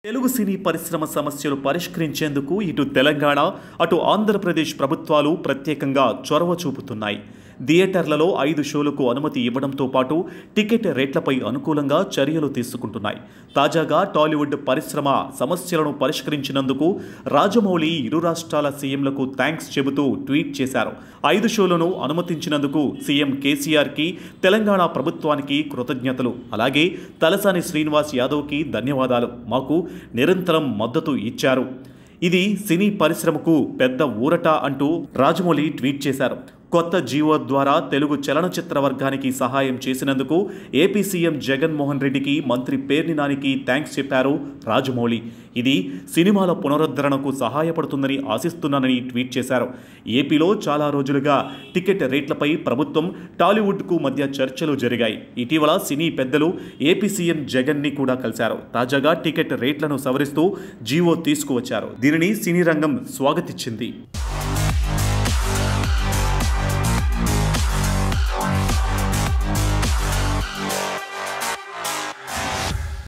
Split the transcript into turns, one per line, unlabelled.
తెలుగు సినీ పరిశ్రమ సమస్యలు పరిష్కరించేందుకు ఇటు తెలంగాణ అటు ఆంధ్రప్రదేశ్ ప్రభుత్వాలు ప్రత్యేకంగా చొరవ చూపుతున్నాయి థియేటర్లలో ఐదు షోలకు అనుమతి ఇవ్వడంతో పాటు టికెట్ రేట్లపై అనుకూలంగా చర్యలు తీసుకుంటున్నాయి తాజాగా టాలీవుడ్ పరిశ్రమ సమస్యలను పరిష్కరించినందుకు రాజమౌళి ఇరు రాష్ట్రాల సీఎంలకు థ్యాంక్స్ చెబుతూ ట్వీట్ చేశారు ఐదు షోలను అనుమతించినందుకు సీఎం కేసీఆర్కి తెలంగాణ ప్రభుత్వానికి కృతజ్ఞతలు అలాగే తలసాని శ్రీనివాస్ యాదవ్కి ధన్యవాదాలు మాకు నిరంతరం మద్దతు ఇచ్చారు ఇది సినీ పరిశ్రమకు పెద్ద ఊరట అంటూ రాజమౌళి ట్వీట్ చేశారు కొత్త జీవో ద్వారా తెలుగు చలనచిత్ర వర్గానికి సహాయం చేసినందుకు ఏపీ సీఎం జగన్మోహన్ రెడ్డికి మంత్రి పేర్ని నానికి థ్యాంక్స్ చెప్పారు రాజమౌళి ఇది సినిమాల పునరుద్ధరణకు సహాయపడుతుందని ఆశిస్తున్నానని ట్వీట్ చేశారు ఏపీలో చాలా రోజులుగా టికెట్ రేట్లపై ప్రభుత్వం టాలీవుడ్కు మధ్య చర్చలు జరిగాయి ఇటీవల సినీ పెద్దలు ఏపీ సీఎం జగన్ని కూడా కలిశారు తాజాగా టికెట్ రేట్లను సవరిస్తూ జీవో తీసుకువచ్చారు దీనిని సినీ రంగం స్వాగతించింది